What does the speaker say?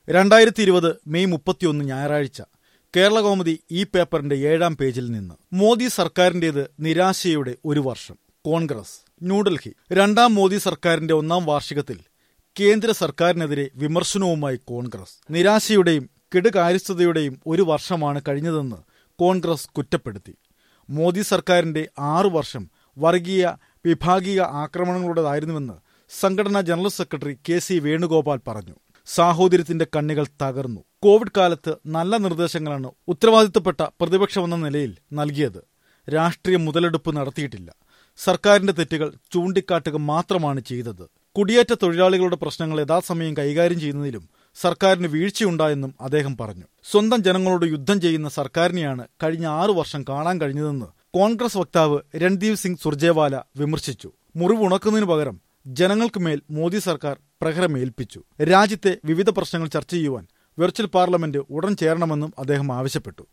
രണ്ടായിരത്തി ഇരുപത് മെയ് മുപ്പത്തിയൊന്ന് ഞായറാഴ്ച കേരള കൗമുദി ഈ പേപ്പറിന്റെ ഏഴാം പേജിൽ നിന്ന് മോദി സർക്കാരിന്റേത് നിരാശയുടെ ഒരു വർഷം കോൺഗ്രസ് ന്യൂഡൽഹി രണ്ടാം മോദി സർക്കാരിന്റെ ഒന്നാം വാർഷികത്തിൽ കേന്ദ്ര സർക്കാരിനെതിരെ വിമർശനവുമായി കോൺഗ്രസ് നിരാശയുടെയും കെടുകാര്യസ്ഥതയുടെയും ഒരു വർഷമാണ് കഴിഞ്ഞതെന്ന് കോൺഗ്രസ് കുറ്റപ്പെടുത്തി മോദി സർക്കാരിന്റെ ആറു വർഷം വർഗീയ വിഭാഗീയ ആക്രമണങ്ങളുടേതായിരുന്നുവെന്ന് സംഘടനാ general secretary K C Venugopal പറഞ്ഞു സാഹോദര്യത്തിന്റെ കണ്ണികൾ തകർന്നു കോവിഡ് കാലത്ത് നല്ല നിർദ്ദേശങ്ങളാണ് ഉത്തരവാദിത്തപ്പെട്ട പ്രതിപക്ഷമെന്ന നിലയിൽ നൽകിയത് രാഷ്ട്രീയ മുതലെടുപ്പ് നടത്തിയിട്ടില്ല സർക്കാരിന്റെ തെറ്റുകൾ ചൂണ്ടിക്കാട്ടുക മാത്രമാണ് ചെയ്തത് കുടിയേറ്റ തൊഴിലാളികളുടെ പ്രശ്നങ്ങൾ യഥാസമയം കൈകാര്യം ചെയ്യുന്നതിലും സർക്കാരിന് വീഴ്ചയുണ്ടായെന്നും അദ്ദേഹം പറഞ്ഞു സ്വന്തം ജനങ്ങളോട് യുദ്ധം ചെയ്യുന്ന സർക്കാരിനെയാണ് കഴിഞ്ഞ ആറു വർഷം കാണാൻ കഴിഞ്ഞതെന്ന് കോൺഗ്രസ് വക്താവ് രൺദീപ് സിംഗ് സുർജേവാല വിമർശിച്ചു മുറിവുണക്കുന്നതിനു പകരം ജനങ്ങൾക്ക് മേൽ മോദി സർക്കാർ പ്രഹരമേൽപ്പിച്ചു രാജ്യത്തെ വിവിധ പ്രശ്നങ്ങൾ ചർച്ച ചെയ്യുവാൻ വെർച്വൽ പാർലമെന്റ് ഉടൻ ചേരണമെന്നും അദ്ദേഹം ആവശ്യപ്പെട്ടു